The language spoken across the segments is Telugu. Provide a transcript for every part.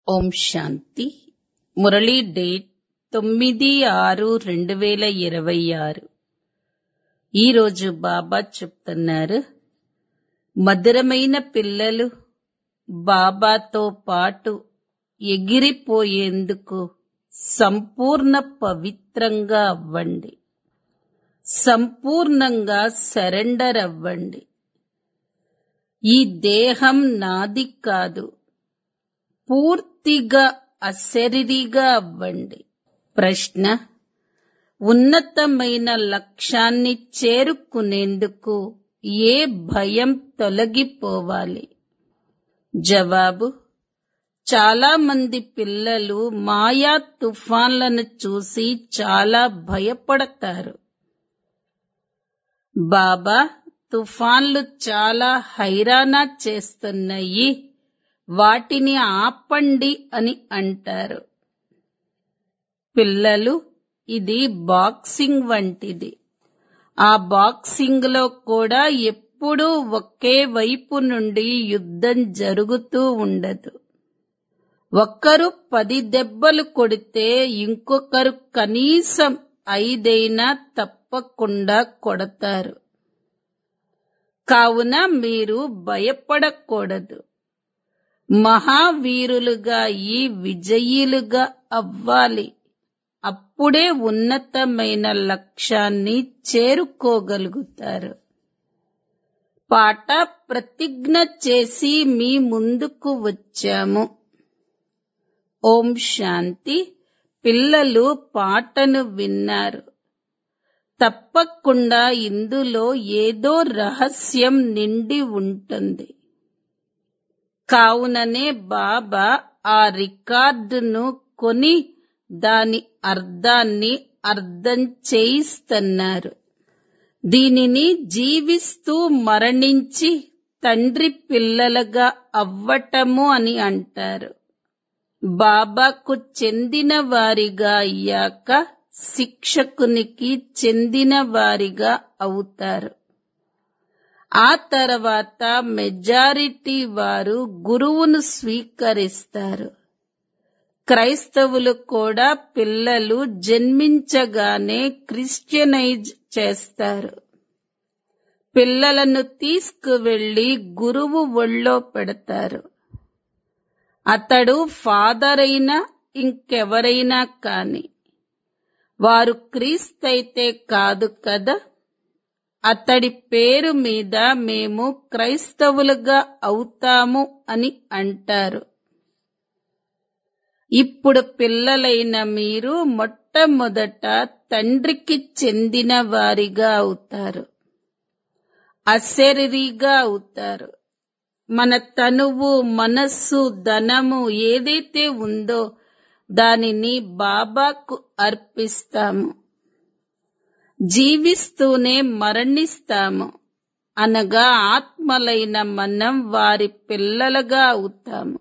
ఓం శాంతి మురళీ డేట్ తొమ్మిది ఆరు రెండు వేల ఇరవై ఆరు ఈరోజు బాబా చెప్తున్నారు మధురమైన పిల్లలు బాబాతో పాటు ఎగిరిపోయేందుకు సంపూర్ణ పవిత్రంగా అవ్వండి సంపూర్ణంగా సరెండర్ అవ్వండి ఈ దేహం నాది కాదు పూర్తిగా అశరీరిగా అవ్వండి ప్రశ్న ఉన్నతమైన లక్ష్యాన్ని చేరుకునేందుకు ఏ భయం తొలగిపోవాలి జవాబు చాలా మంది పిల్లలు మాయా తుఫాన్లను చూసి చాలా భయపడతారు బాబా తుఫాన్లు చాలా హైరానా చేస్తున్నాయి వాటిని ఆపండి అని అంటారు పిల్లలు ఇది బాక్సింగ్ వంటిది ఆ బాక్సింగ్ లో కూడా ఎప్పుడూ ఒకే వైపు నుండి యుద్ధం జరుగుతూ ఉండదు ఒక్కరు పది దెబ్బలు కొడితే ఇంకొకరు కనీసం ఐదైనా తప్పకుండా కొడతారు కావున మీరు భయపడకూడదు మహావీరులుగా ఈ విజయీలుగా అవ్వాలి అప్పుడే ఉన్నతమైన లక్ష్యాన్ని చేరుకోగలుగుతారు పాట ప్రతిజ్ఞ చేసి మీ ముందుకు వచ్చాము ఓం శాంతి పిల్లలు పాటను విన్నారు తప్పకుండా ఇందులో ఏదో రహస్యం నిండి ఉంటుంది కావుననే బాబా ఆ రికార్డును కొని దాని అర్థాన్ని అర్థం చేయిస్తున్నారు దీనిని జీవిస్తూ మరణించి తండ్రి పిల్లలుగా అవ్వటము అని అంటారు బాబాకు చెందిన వారిగా అయ్యాక శిక్షకునికి చెందిన వారిగా అవుతారు ఆ తర్వాత మెజారిటీ వారు గురువును స్వీకరిస్తారు క్రైస్తవులు కూడా పిల్లలు జన్మించగానే క్రిస్టియనైజ్ చేస్తారు పిల్లలను తీసుకువెళ్లి గురువు ఒళ్ళో పెడతారు అతడు ఫాదర్ అయినా ఇంకెవరైనా కాని వారు క్రీస్తైతే కాదు కదా అతడి పేరు మీద మేము క్రైస్తవులుగా అవుతాము అని అంటారు ఇప్పుడు పిల్లలైన మీరు మొట్టమొదట తండ్రికి చెందిన వారిగా అవుతారు అశరీరిగా అవుతారు మన తనువు మనస్సు ధనము ఏదైతే ఉందో దానిని బాబాకు అర్పిస్తాము జీవిస్తూనే మరణిస్తాము అనగా ఆత్మలైన మనం వారి పిల్లలుగా అవుతాము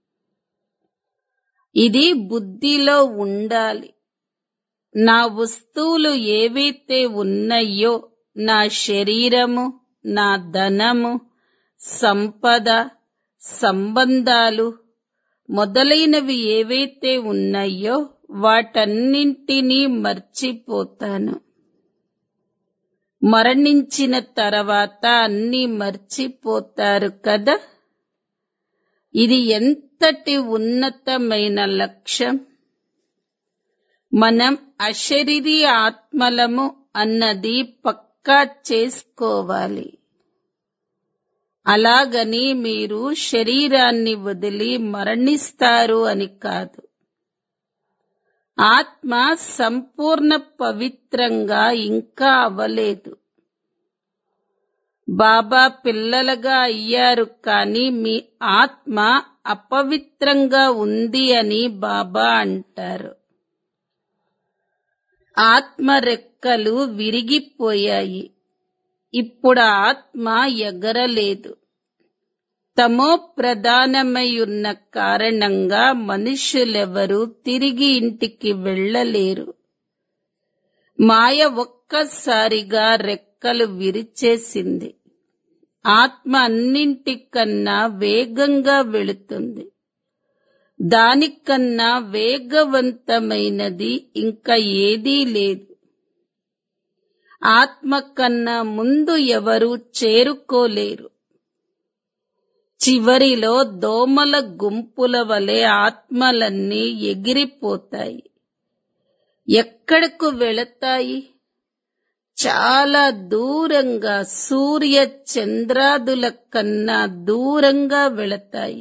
ఇది బుద్ధిలో ఉండాలి నా వస్తువులు ఏవైతే ఉన్నాయో నా శరీరము నా ధనము సంపద సంబంధాలు మొదలైనవి ఏవైతే ఉన్నాయో వాటన్నింటినీ మర్చిపోతాను మరణించిన తర్వాత అన్ని మర్చిపోతారు కదా ఇది ఎంతటి ఉన్నతమైన లక్ష్యం మనం అశరీరి ఆత్మలము అన్నది పక్కా చేసుకోవాలి అలాగని మీరు శరీరాన్ని వదిలి మరణిస్తారు అని కాదు ఆత్మ సంపూర్ణ పవిత్రంగా ఇంకా అవ్వలేదు బాబా పిల్లలుగా అయ్యారు కానీ మీ ఆత్మ అపవిత్రంగా ఉంది అని బాబా అంటారు ఆత్మ రెక్కలు విరిగిపోయాయి ఇప్పుడు ఆత్మ ఎగరలేదు తమో ప్రధానమై ఉన్న కారణంగా మనుషులెవరూ తిరిగి ఇంటికి వెళ్ళలేరు మాయ ఒక్కసారిగా రెక్కలు విరిచేసింది ఆత్మ అన్నింటికన్నా వేగంగా వెళుతుంది దానికన్నా వేగవంతమైనది ఇంకా ఏదీ లేదు ఆత్మ కన్నా ముందు ఎవరు చేరుకోలేరు చివరిలో దోమల గుంపుల వలె ఆత్మలన్నీ ఎగిరిపోతాయి ఎక్కడకు వెళతాయి చాలా దూరంగా సూర్య చంద్రాదుల కన్నా దూరంగా వెళతాయి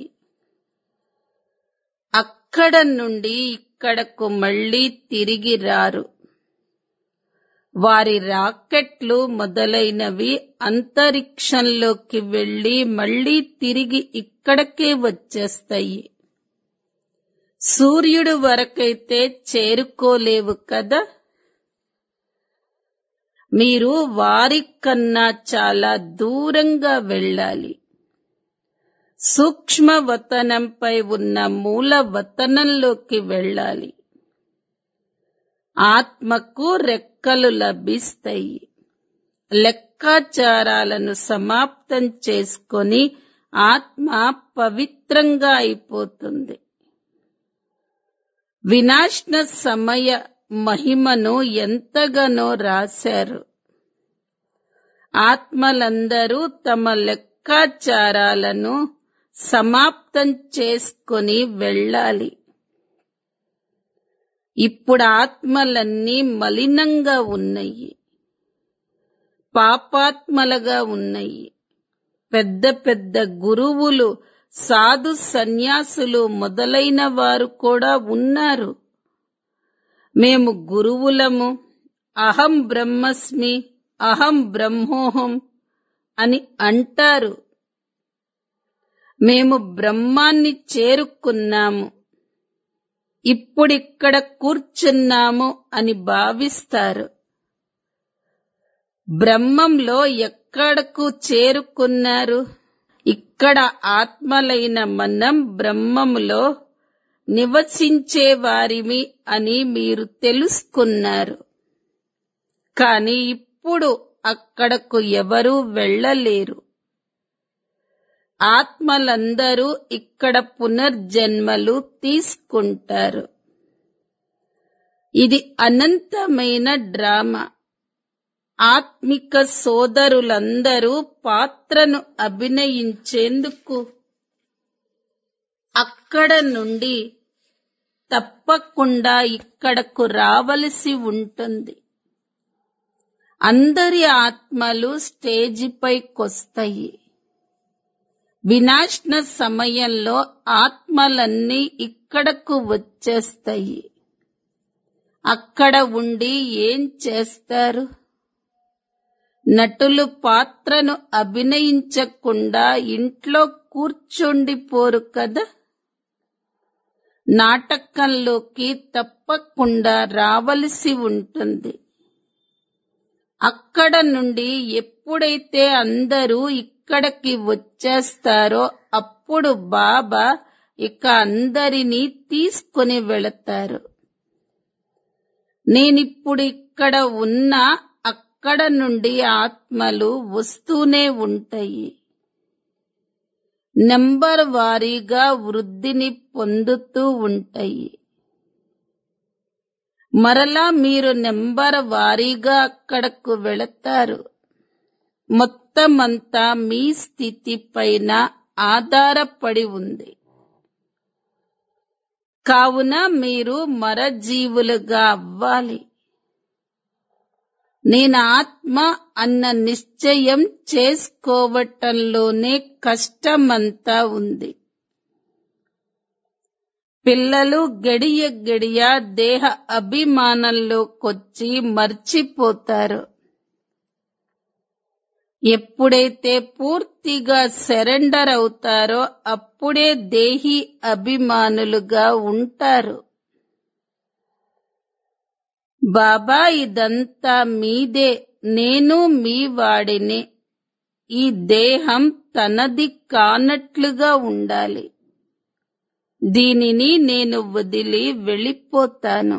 అక్కడ నుండి ఇక్కడకు మళ్ళీ తిరిగి రారు వారి రాకెట్లు మొదలైనవి అంతరిక్షంలోకి వెళ్లి మళ్ళీ తిరిగి ఇక్కడకే వచ్చేస్తాయి సూర్యుడు వరకైతే చేరుకోలేవు కదా మీరు వారి కన్నా చాలా దూరంగా వెళ్ళాలి సూక్ష్మ వతనంపై ఉన్న మూల వతనంలోకి వెళ్ళాలి ఆత్మకు రెక్కలు లభిస్తాయి లెక్కాచారాలను సమాప్తం చేసుకొని ఆత్మ పవిత్రంగా అయిపోతుంది వినాశన సమయ మహిమను ఎంతగానో రాశారు ఆత్మలందరూ తమ లెక్కాచారాలను సమాప్తం చేసుకొని వెళ్ళాలి ఇప్పుడు ఆత్మలన్నీ మలినంగా ఉన్నాయి పాపాత్మలుగా ఉన్నాయి పెద్ద పెద్ద గురువులు సాధు సన్యాసులు మొదలైన వారు కూడా ఉన్నారు మేము గురువులము అహం బ్రహ్మస్మి అహం బ్రహ్మోహం అని అంటారు మేము బ్రహ్మాన్ని చేరుకున్నాము ఇప్పుడిక్కడ కూర్చున్నాము అని భావిస్తారు బ్రహ్మంలో ఎక్కడకు చేరుకున్నారు ఇక్కడ ఆత్మలైన మనం బ్రహ్మములో నివసించే వారిమి అని మీరు తెలుసుకున్నారు కాని ఇప్పుడు అక్కడకు ఎవరూ వెళ్ళలేరు ఆత్మలందరూ ఇక్కడ పునర్జన్మలు తీసుకుంటారు ఇది అనంతమైన డ్రామా ఆత్మిక సోదరులందరూ పాత్రను అభినయించేందుకు అక్కడ నుండి తప్పకుండా ఇక్కడకు రావలసి ఉంటుంది అందరి ఆత్మలు స్టేజిపైకొస్తాయి వినాశన సమయంలో ఆత్మలన్నీ ఇక్కడకు వచ్చేస్తాయి అక్కడ ఉండి ఏం చేస్తారు నటులు పాత్రను అభినయించకుండా ఇంట్లో కూర్చుండిపోరు కదా నాటకంలోకి తప్పకుండా రావలసి ఉంటుంది అక్కడ నుండి ఎప్పుడైతే అందరూ ఇక్కడికి వచ్చేస్తారో అప్పుడు బాబా ఇక అందరినీ తీసుకుని వెళతారు నేనిప్పుడు ఇక్కడ ఉన్నా అక్కడ నుండి ఆత్మలు వస్తూనే ఉంటాయి నెంబర్ వారీగా వృద్ధిని పొందుతూ ఉంటాయి మరలా మీరు నెంబర్ వారీగా అక్కడకు వెళతారు మొత్తమంతా మీ స్థితి పైన ఆధారపడి ఉంది కావున మీరు మరజీవులుగా అవ్వాలి నేను ఆత్మ అన్న నిశ్చయం చేసుకోవటంలోనే కష్టమంతా ఉంది పిల్లలు గడియ గడియ దేహ అభిమానంలోకొచ్చి మర్చిపోతారు ఎప్పుడైతే పూర్తిగా సరెండర్ అవుతారో అప్పుడే దేహి అభిమానులుగా ఉంటారు బాబా ఇదంతా మీదే నేను మీ వాడిని ఈ దేహం తనది కానట్లుగా ఉండాలి దీనిని నేను వదిలి వెళ్ళిపోతాను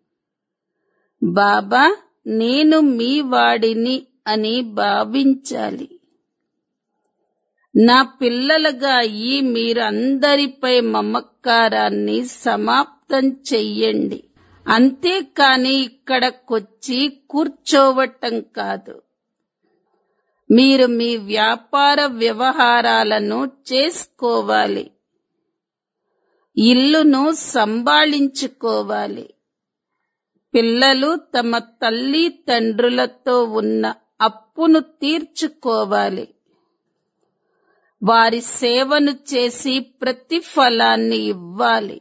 బాబా నేను మీ వాడిని అని భావించాలి నా పిల్లలుగా ఈ మీరందరిపై మమకారాన్ని సమాప్తం చెయ్యండి అంతేకాని ఇక్కడకొచ్చి కూర్చోవటం కాదు మీరు మీ వ్యాపార వ్యవహారాలను చేసుకోవాలి ఇల్లును సంభాళించుకోవాలి పిల్లలు తమ తల్లి తండ్రులతో ఉన్న అప్పును తీర్చుకోవాలి వారి సేవను చేసి ప్రతిఫలాన్ని ఇవ్వాలి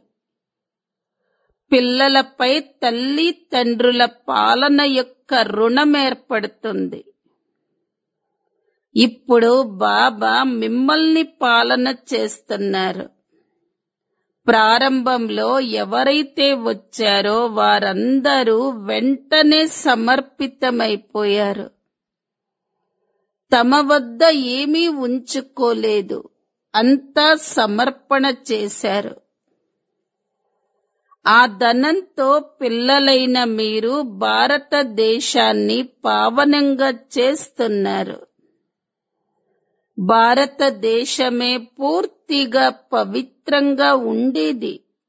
పిల్లలపై తల్లి తండ్రుల పాలన యొక్క రుణం ఏర్పడుతుంది ఇప్పుడు బాబా మిమ్మల్ని పాలన చేస్తున్నారు ప్రారంభంలో ఎవరైతే వచ్చారో వారందరూ వెంటనే సమర్పితమైపోయారు తమ వద్ద ఏమీ ఉంచుకోలేదు అంతా సమర్పణ చేశారు ఆ ధనంతో పిల్లలైన మీరు భారతదేశాన్ని పావనంగా చేస్తున్నారు భారతదేశమే పూర్తిగా పవిత్రంగా ఉండేది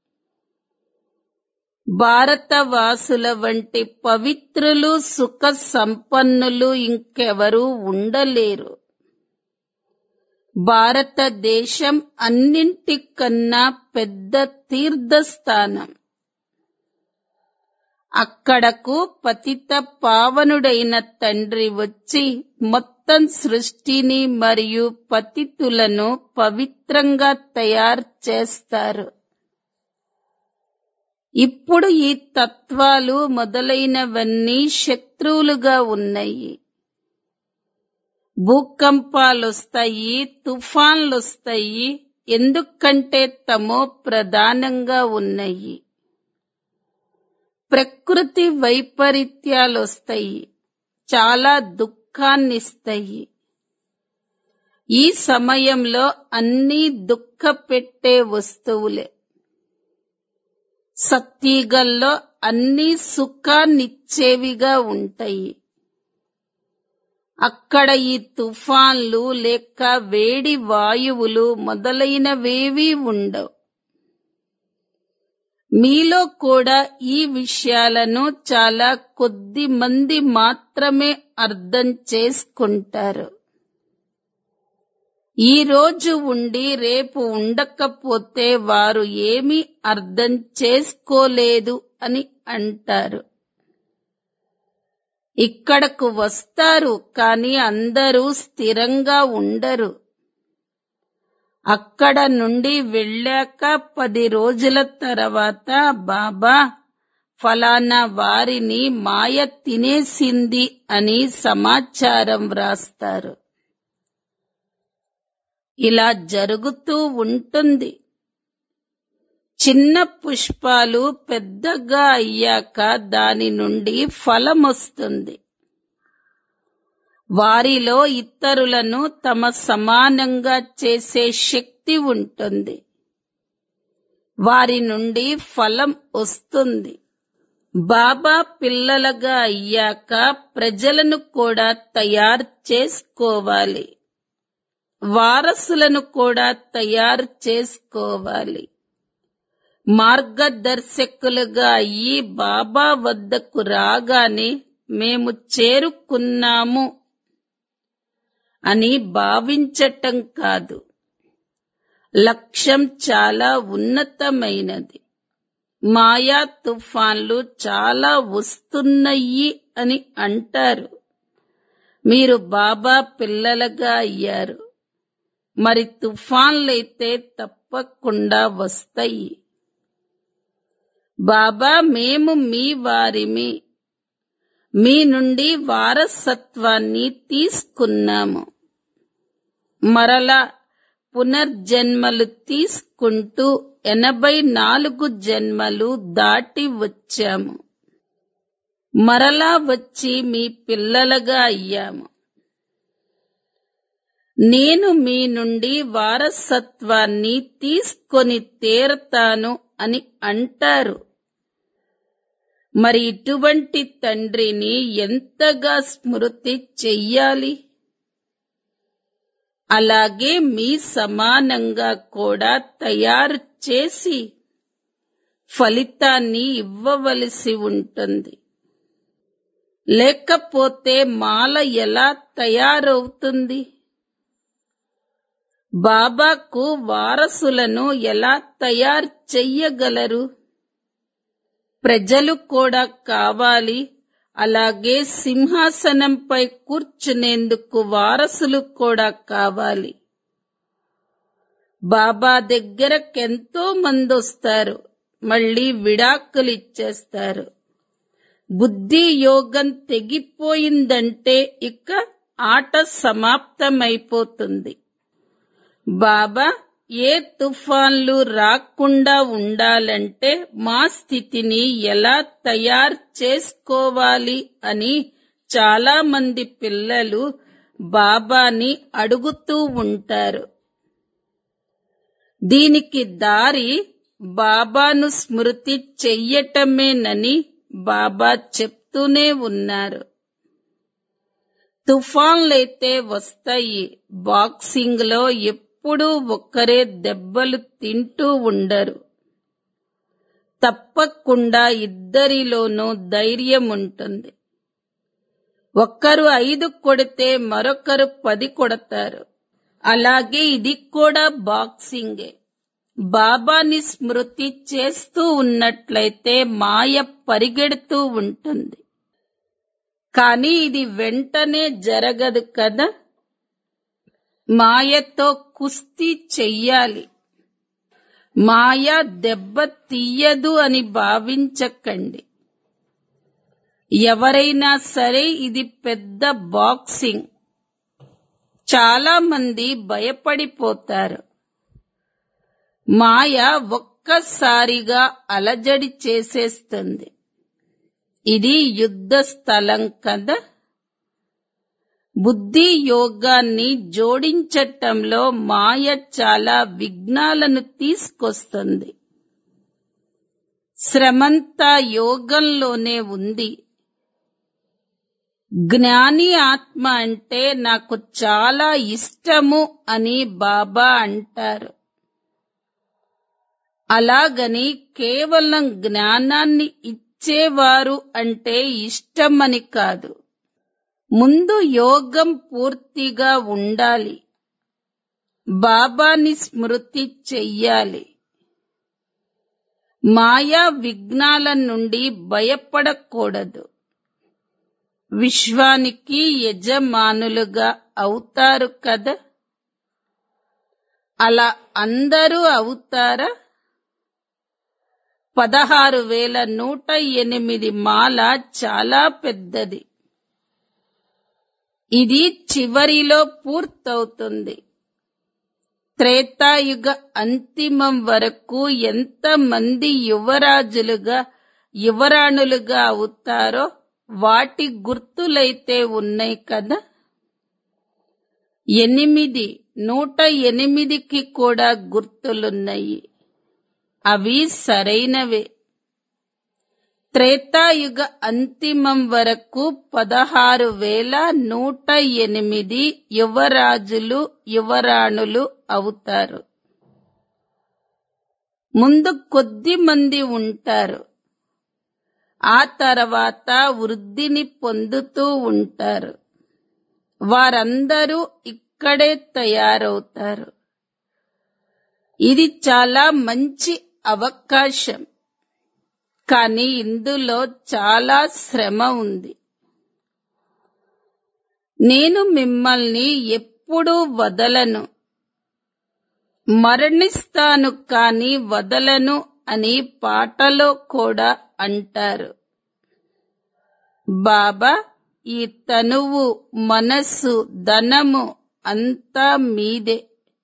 భారతవాసుల వంటి పవిత్రులు సుఖ సంపన్నులు ఇంకెవరూ ఉండలేరు భారతదేశం అన్నింటికన్నా పెద్ద తీర్థస్థానం అక్కడకు పతిత పావనుడైన తండ్రి వచ్చి మొత్తం సృష్టిని మరియు పతితులను పవిత్రంగా తయారు చేస్తారు ఇప్పుడు ఈ తత్వాలు మొదలైనవన్నీ శత్రువులుగా ఉన్నాయి భూకంపాలొస్తాయి తుఫాన్లొస్తాయి ఎందుకంటే తమో ప్రధానంగా ఉన్నాయి ప్రకృతి వైపరీత్యాలొస్తాయి చాలా దుఃఖాన్నిస్తాయి ఈ సమయంలో అన్నీ దుఃఖ పెట్టే వస్తువులే సత్యగల్లో అన్నీ సుఖాన్నిచ్చేవిగా ఉంటాయి అక్కడ ఈ తుఫాన్లు లేక వేడి వాయువులు మొదలైనవేవీ ఉండవు మీలో కూడా ఈ విషయాలను చాలా కొద్ది మంది మాత్రమే అర్థం చేసుకుంటారు ఈ రోజు ఉండి రేపు ఉండకపోతే వారు ఏమీ అర్థం చేసుకోలేదు అని అంటారు ఇక్కడకు వస్తారు కానీ అందరూ స్థిరంగా ఉండరు అక్కడ నుండి వెళ్ళాక పది రోజుల తర్వాత బాబా ఫలానా వారిని మాయ తినేసింది అని సమాచారం వ్రాస్తారు ఇలా జరుగుతూ ఉంటుంది చిన్న పుష్పాలు పెద్దగా అయ్యాక దాని నుండి ఫలం వస్తుంది వారిలో ఇతరులను తమ సమానంగా చేసే శక్తి ఉంటుంది వారి నుండి ఫలం వస్తుంది బాబా పిల్లలుగా అయ్యాక ప్రజలను కూడా తయారు చేసుకోవాలి వారసులను కూడా తయారు చేసుకోవాలి మార్గదర్శకులుగా అయ్యి బాబా వద్దకు రాగానే మేము చేరుకున్నాము అని భావించటం కాదు లక్ష్యం చాలా ఉన్నతమైనది మాయా తుఫాన్లు చాలా వస్తున్నాయి అని అంటారు మీరు బాబా పిల్లలుగా అయ్యారు మరి తుఫాన్లైతే తప్పకుండా వస్తాయి బాబా మేము మీ వారిమి మీ నుండి వారసత్వాన్ని తీసుకున్నాము మరలా పునర్జన్మలు తీసుకుంటూ ఎనభై నాలుగు జన్మలు దాటి వచ్చాము మరలా వచ్చి మీ పిల్లలుగా అయ్యాము నేను మీ నుండి వారసత్వాన్ని తీసుకొని తీరతాను అని అంటారు మరి ఇటువంటి తండ్రిని ఎంతగా స్మృతి చెయ్యాలి అలాగే మీ సమానంగా కూడా తయారు చేసి ఫలితాన్ని ఇవ్వవలసి ఉంటుంది లేకపోతే మాల ఎలా తయారవుతుంది బాబాకు వారసులను ఎలా తయారు చెయ్యగలరు ప్రజలు కూడా కావాలి అలాగే సింహాసనంపై కూర్చునేందుకు వారసులు కూడా కావాలి బాబా దగ్గరకెంతో మంది వస్తారు మళ్ళీ విడాకులు ఇచ్చేస్తారు బుద్ధి యోగం తెగిపోయిందంటే ఇక ఆట సమాప్తమైపోతుంది బాబా ఏ తుఫాన్లు రాకుండా ఉండాలంటే మా స్థితిని ఎలా తయారు చేసుకోవాలి అని చాలా మంది పిల్లలు బాబాని అడుగుతూ ఉంటారు దీనికి దారి బాబాను స్మృతి చెయ్యటమేనని బాబా చెప్తూనే ఉన్నారు తుఫాన్లైతే వస్తాయి బాక్సింగ్ లో ఎప్పుడూ ఒక్కరే దెబ్బలు తింటూ ఉండరు తప్పకుండా ఇద్దరిలోనూ ధైర్యం ఉంటుంది ఒక్కరు ఐదు కొడితే మరొకరు పది కొడతారు అలాగే ఇది కూడా బాక్సింగే బాబాని స్మృతి చేస్తూ ఉన్నట్లయితే మాయ పరిగెడుతూ ఉంటుంది కానీ ఇది వెంటనే జరగదు కదా మాయతో కుస్తీ చెయ్యాలి మాయ దెబ్బ తీయదు అని భావించకండి ఎవరైనా సరే ఇది పెద్ద బాక్సింగ్ చాలా మంది భయపడిపోతారు మాయ ఒక్కసారిగా అలజడి చేసేస్తుంది ఇది యుద్ధ స్థలం కదా బుద్ధి యోగాన్ని జోడించటంలో మాయ చాలా విఘ్నాలను తీసుకొస్తుంది శ్రమంతా యోగంలోనే ఉంది జ్ఞాని ఆత్మ అంటే నాకు చాలా ఇష్టము అని బాబా అంటారు అలాగని కేవలం జ్ఞానాన్ని ఇచ్చేవారు అంటే ఇష్టమని కాదు ముందు యోగం పూర్తిగా ఉండాలి బాబాని స్మృతి చెయ్యాలి మాయా విఘ్నాల నుండి భయపడకూడదు విశ్వానికి యజమానులుగా అవుతారు కదా అలా అందరూ అవుతారా పదహారు వేల నూట ఎనిమిది మాల చాలా పెద్దది ఇది చివరిలో పూర్తవుతుంది త్రేతాయుగ అంతిమం వరకు ఎంత మంది యువరాజులుగా యువరాణులుగా అవుతారో వాటి గుర్తులైతే ఉన్నాయి కదా ఎనిమిది నూట ఎనిమిదికి కూడా గుర్తులున్నాయి అవి సరైనవే త్రేతాయుగ అంతిమం వరకు పదహారు వేల నూట ఎనిమిది యువరాజులు యువరాణులు అవుతారు ముందు కొద్ది మంది ఉంటారు ఆ తర్వాత వృద్ధిని పొందుతూ ఉంటారు వారందరూ ఇక్కడే తయారవుతారు ఇది చాలా మంచి అవకాశం కానీ ఇందులో చాలా శ్రమ ఉంది నేను మిమ్మల్ని ఎప్పుడూ వదలను మరణిస్తాను కాని వదలను అని పాటలో కూడా అంటారు బాబా ఈ తనువు మనస్సు ధనము అంతా మీదే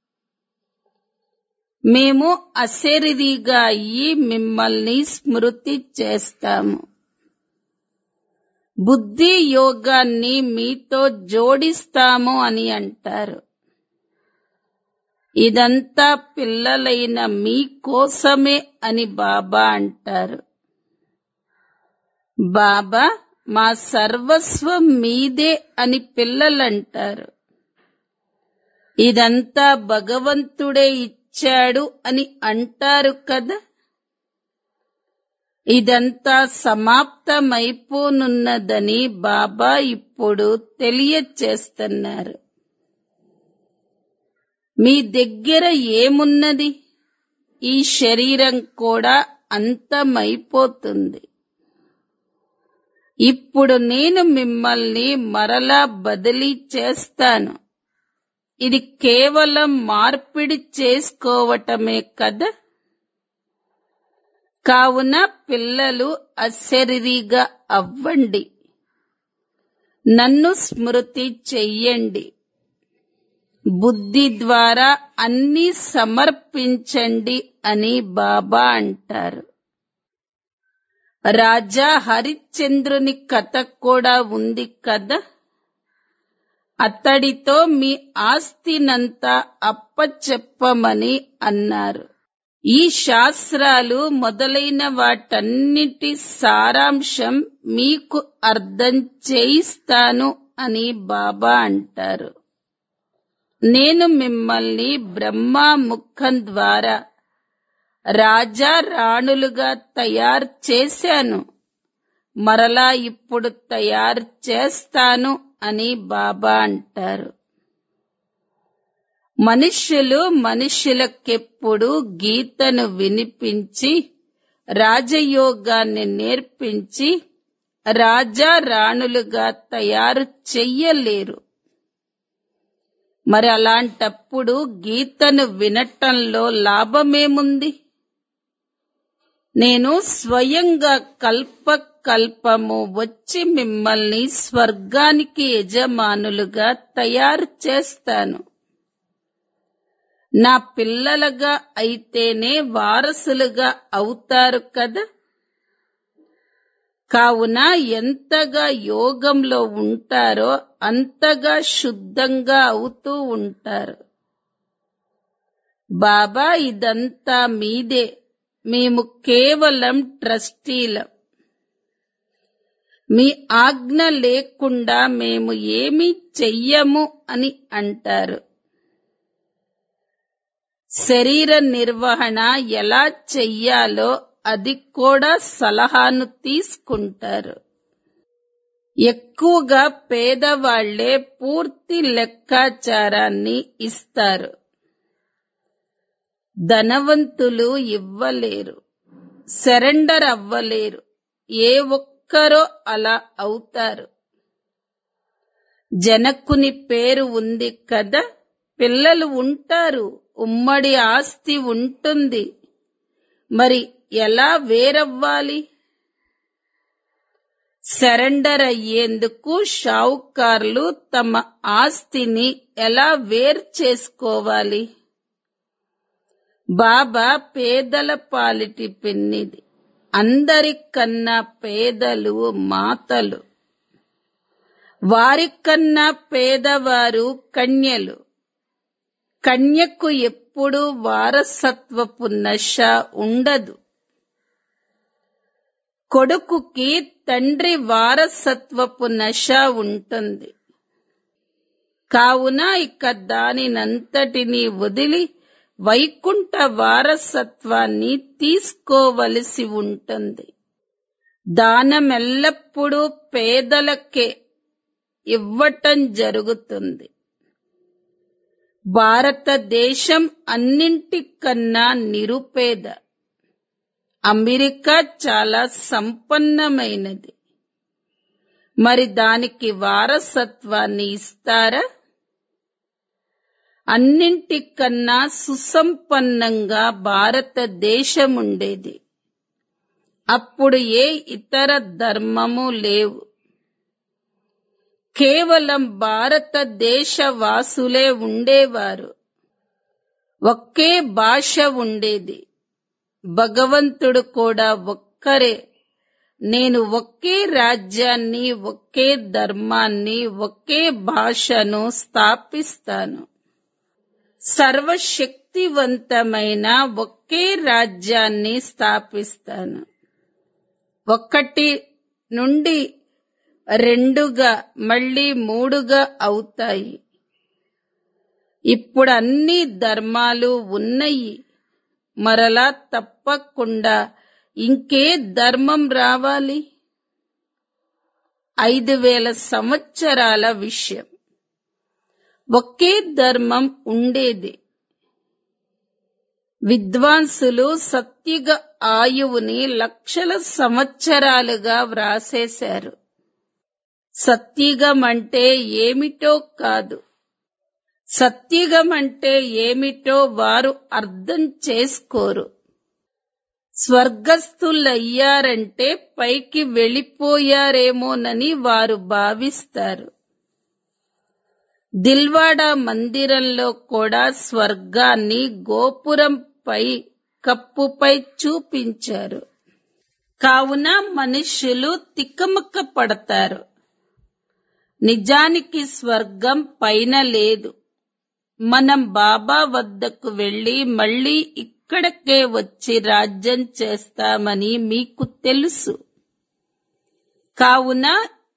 మేము అశరీరిగా అయ్యి మిమ్మల్ని స్మృతి చేస్తాము బుద్ధి యోగాన్ని మీతో జోడిస్తాము అని అంటారు ఇదంతా పిల్లలైన మీ కోసమే అని బాబా అంటారు బాబా మా సర్వస్వం మీదే అని పిల్లలంటారు ఇదంతా భగవంతుడే ఇచ్చాడు అని అంటారు కదా ఇదంతా సమాప్తమైపోనున్నదని బాబా ఇప్పుడు తెలియచేస్తున్నారు మీ దగ్గర ఏమున్నది ఈ శరీరం కూడా అంతమైపోతుంది ఇప్పుడు నేను మిమ్మల్ని మరలా బదిలీ చేస్తాను ఇది కేవలం మార్పిడి చేసుకోవటమే కదా కావున పిల్లలు అశరీరిగా అవ్వండి నన్ను స్మృతి చెయ్యండి బుద్ధి ద్వారా అన్ని సమర్పించండి అని బాబా అంటారు రాజా హరిశ్చంద్రుని కథ కూడా ఉంది కదా అతడితో మీ ఆస్తినంతా అప్పచెప్పమని అన్నారు ఈ శాస్త్రాలు మొదలైన వాటన్నిటి సారాంశం మీకు అర్థం చేయిస్తాను అని బాబా అంటారు నేను మిమ్మల్ని బ్రహ్మ ముఖం ద్వారా రాజా రాణులుగా తయారు చేశాను మరలా ఇప్పుడు తయారు చేస్తాను అని బాబా అంటారు మనుష్యులు మనుష్యులకెప్పుడు గీతను వినిపించి రాజయోగాన్ని నేర్పించి రాజా రాణులుగా తయారు చెయ్యలేరు మరి అలాంటప్పుడు గీతను వినటంలో లాభమేముంది నేను స్వయంగా కల్ప కల్పము వచ్చి మిమ్మల్ని స్వర్గానికి యజమానులుగా తయారు చేస్తాను నా పిల్లలుగా అయితేనే వారసులుగా అవుతారు కదా కావున ఎంతగా యోగంలో ఉంటారో అంతగా శుద్ధంగా అవుతూ ఉంటారు బాబా ఇదంతా మీదే మేము కేవలం ట్రస్టీలం మీ ఆజ్ఞ లేకుండా మేము ఏమీ చెయ్యము అని అంటారు శరీర నిర్వహణ ఎలా చెయ్యాలో అది కూడా సలహాను తీసుకుంటారు ఎక్కువగా పేదవాళ్లే పూర్తి లెక్కాచారాన్ని ఇస్తారు ధనవంతులు ఇవ్వలేరు సరెండర్ అవ్వలేరు ఏ ఒక్కరో అలా అవుతారు జనకుని పేరు ఉంది కదా పిల్లలు ఉంటారు ఉమ్మడి ఆస్తి ఉంటుంది మరి ఎలా వేరవ్వాలి సరెండర్ అయ్యేందుకు షావుకార్లు తమ ఆస్తిని ఎలా వేరు చేసుకోవాలి బాబా పేదల పాలిటి పెన్నిది అందరికన్నా పేదలు మాతలు వారికన్నా పేదవారు కన్యలు కన్యకు ఎప్పుడు వారసత్వపు నశ ఉండదు కొడుకుకి తండ్రి వారసత్వపు నశ ఉంటుంది కావున ఇక దానినంతటినీ వదిలి వైకుంఠ వారసత్వాన్ని తీసుకోవలసి ఉంటుంది దానమెల్లప్పుడూ పేదలకే ఇవ్వటం జరుగుతుంది భారతదేశం అన్నింటికన్నా నిరుపేద అమెరికా చాలా సంపన్నమైనది మరి దానికి వారసత్వాన్ని ఇస్తారా అన్నింటికన్నా సుసంపన్నంగా భారతదేశం ఉండేది అప్పుడు ఏ ఇతర ధర్మము లేవు కేవలం భారతదేశ వాసులే ఉండేవారు ఒకే భాష ఉండేది భగవంతుడు కూడా ఒక్కరే నేను ఒకే రాజ్యాన్ని ఒకే ధర్మాన్ని ఒకే భాషను స్థాపిస్తాను సర్వశక్తివంతమైన ఒకే రాజ్యాన్ని స్థాపిస్తాను ఒకటి నుండి రెండుగా మళ్ళీ మూడుగా అవుతాయి ఇప్పుడు అన్ని ధర్మాలు ఉన్నాయి మరలా తప్పకుండా ఇంకే ధర్మం రావాలి ఐదు వేల సంవత్సరాల విషయం ఒకే ధర్మం ఉండేది విద్వాంసులు సత్యుగ ఆయువుని లక్షల సంవత్సరాలుగా వ్రాసేశారు సత్యుగం అంటే ఏమిటో కాదు సత్యుగం అంటే ఏమిటో వారు అర్థం చేసుకోరు స్వర్గస్థులయ్యారంటే పైకి వెళ్ళిపోయారేమోనని వారు భావిస్తారు దిల్వాడా మందిరంలో కూడా స్వర్గాన్ని గోపురంపై కప్పుపై చూపించారు కావున మనుష్యులు తికమక పడతారు నిజానికి స్వర్గం పైన లేదు మనం బాబా వద్దకు వెళ్లి మళ్ళీ ఇక్కడకే వచ్చి రాజ్యం చేస్తామని మీకు తెలుసు కావున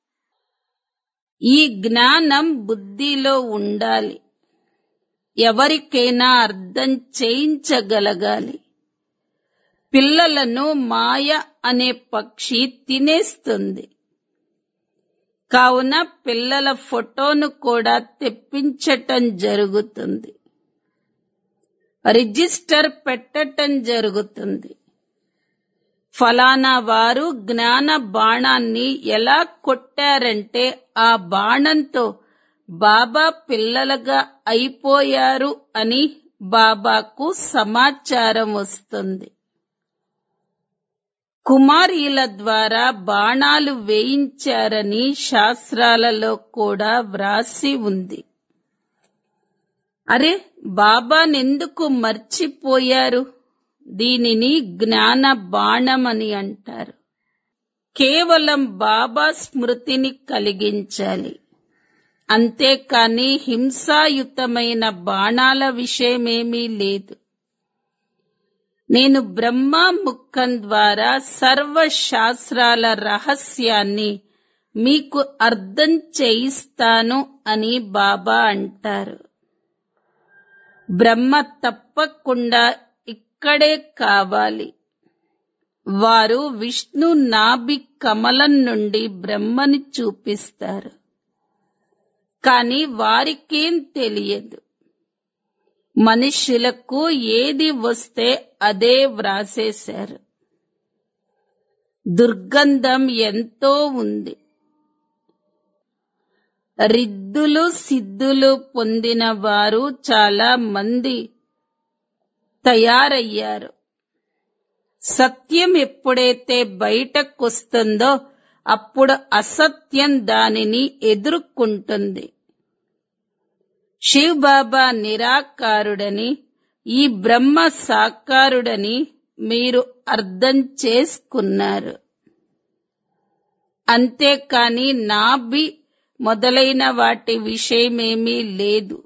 ఈ జ్ఞానం బుద్ధిలో ఉండాలి ఎవరికైనా అర్థం చేయించగలగాలి పిల్లలను మాయ అనే పక్షి తినేస్తుంది కావున పిల్లల ఫోటోను కూడా తెప్పించటం జరుగుతుంది రిజిస్టర్ పెట్టటం జరుగుతుంది ఫలానా వారు జ్ఞాన బాణాన్ని ఎలా కొట్టారంటే ఆ బాణంతో బాబా పిల్లలుగా అయిపోయారు అని బాబాకు సమాచారం వస్తుంది కుమారీల ద్వారా బాణాలు వేయించారని శాస్త్రాలలో కూడా వ్రాసి ఉంది అరే బాబానెందుకు మర్చిపోయారు దీనిని జ్ఞాన బాణమని అంటారు కేవలం బాబా స్మృతిని కలిగించాలి అంతేకాని హింసాయుతమైన బాణాల విషయమేమీ లేదు నేను బ్రహ్మ ముఖం ద్వారా సర్వ శాస్త్రాల రహస్యాన్ని మీకు అర్థం చేయిస్తాను అని బాబా అంటారు బ్రహ్మ తప్పకుండా ఇక్కడే కావాలి వారు విష్ణు నాభి కమలం నుండి బ్రహ్మని చూపిస్తారు కాని వారికేం తెలియదు మనుష్యులకు ఏది వస్తే అదే వ్రాసేశారు దుర్గంధం ఎంతో ఉంది రిద్దులు సిద్ధులు పొందిన వారు చాలా మంది తయారయ్యారు సత్యం ఎప్పుడైతే బయటకొస్తుందో అప్పుడు అసత్యం దానిని ఎదుర్కొంటుంది శివ్ బాబా నిరాకారుడని ఈ బ్రహ్మ సాకారుడని మీరు అర్థం చేసుకున్నారు అంతేకాని నాభి మొదలైన వాటి విషయమేమీ లేదు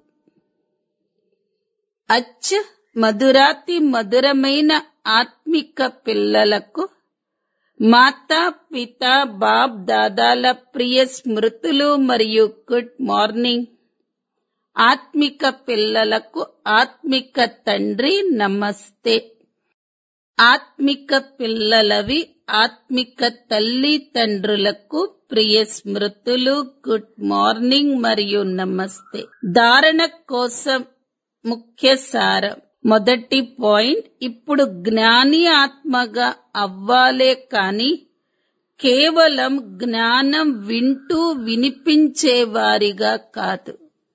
అచ్చ మధురాతి మధురమైన ఆత్మిక పిల్లలకు మాతా పిత బాబ్ దాదాల ప్రియ స్మృతులు మరియు గుడ్ మార్నింగ్ ఆత్మిక పిల్లలకు ఆత్మిక తండ్రి నమస్తే ఆత్మిక పిల్లలవి ఆత్మిక తల్లి తండ్రులకు ప్రియ స్మృతులు గుడ్ మార్నింగ్ మరియు నమస్తే ధారణ కోసం ముఖ్య సారం మొదటి పాయింట్ ఇప్పుడు జ్ఞాని ఆత్మగా అవ్వాలే కాని కేవలం జ్ఞానం వింటూ వినిపించేవారిగా కాదు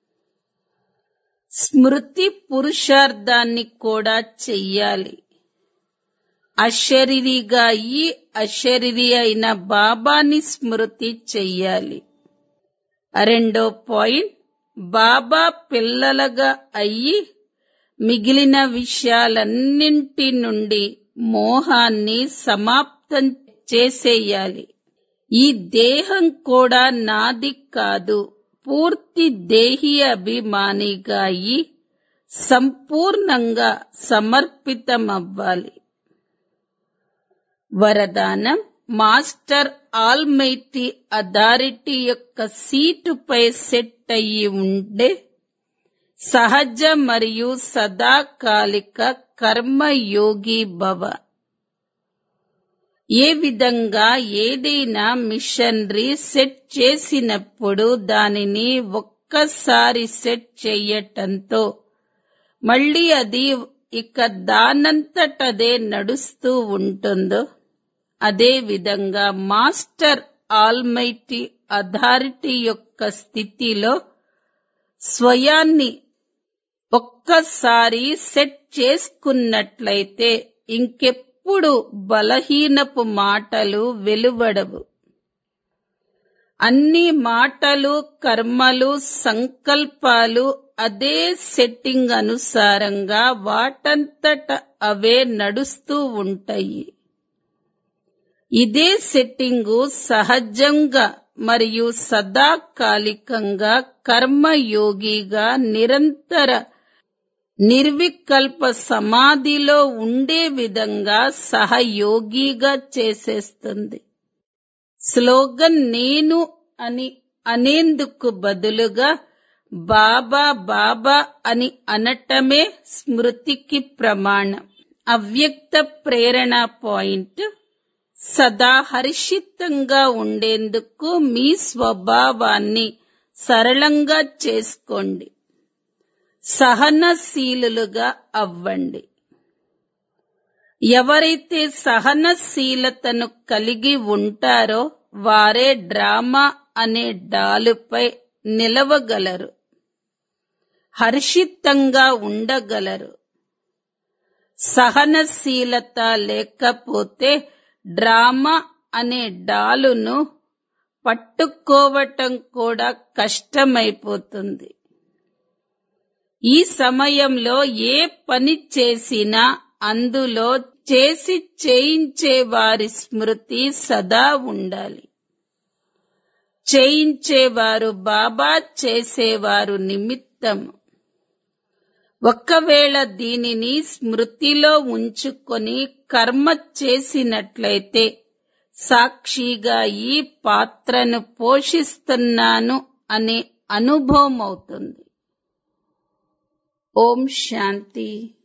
స్మృతి పురుషార్థాన్ని కూడా చెయ్యాలి అశరీరిగా అయ్యి అశరీరి అయిన బాబాని స్మృతి చెయ్యాలి రెండో పాయింట్ బాబా పిల్లలుగా అయ్యి మిగిలిన విషయాలన్నింటి నుండి మోహాన్ని సమాప్తం చేసేయాలి ఈ దేహం కూడా నాది కాదు పూర్తి దేహి అభిమానిగా అయి సంపూర్ణంగా సమర్పితమవ్వాలి వరదానం మాస్టర్ ఆల్మైటీ అథారిటీ యొక్క సీటుపై సెట్ అయ్యి ఉండే సహజ మరియు సదాకాలిక కర్మయోగి భవ ఏ విధంగా ఏదైనా మిషనరీ సెట్ చేసినప్పుడు దానిని ఒక్కసారి సెట్ చేయటంతో మళ్ళీ అది ఇక దానంతటదే నడుస్తూ ఉంటుందో అదే విధంగా మాస్టర్ ఆల్మైటీ అథారిటీ యొక్క స్థితిలో స్వయాన్ని ఒక్కసారి సెట్ చేసుకున్నట్లయితే ఇంకెప్పుడు బలహీనపు మాటలు వెలువడవు అన్ని మాటలు కర్మలు సంకల్పాలు అదే సెట్టింగ్ అనుసారంగా వాటంతట అవే నడుస్తూ ఉంటాయి ఇదే సెట్టింగు సహజంగా మరియు సదాకాలికంగా కర్మయోగిగా నిరంతర నిర్వికల్ప సమాధిలో ఉండే విధంగా సహయోగిగా చేసేస్తుంది స్లోగన్ నేను అని అనేందుకు బదులుగా బాబా బాబా అని అనటమే స్మృతికి ప్రమాణం అవ్యక్త ప్రేరణ పాయింట్ సదా హర్షితంగా ఉండేందుకు మీ స్వభావాన్ని సరళంగా చేసుకోండి సహనశీలులుగా అవ్వండి ఎవరైతే సహనశీలతను కలిగి ఉంటారో వారే డ్రామా అనే డాలుపై నిలవగలరు హర్షితంగా ఉండగలరు సహనశీలత లేకపోతే డ్రామా అనే డాలును పట్టుకోవటం కూడా కష్టమైపోతుంది ఈ సమయంలో ఏ పని చేసినా అందులో చేసి చేయించే వారి స్మృతి సదా ఉండాలి చేయించేవారు బాబా చేసేవారు నిమిత్తము ఒక్కవేళ దీనిని స్మృతిలో ఉంచుకొని కర్మ చేసినట్లయితే సాక్షిగా ఈ పాత్రను పోషిస్తున్నాను అనే అనుభవం అవుతుంది ఓం శాంతి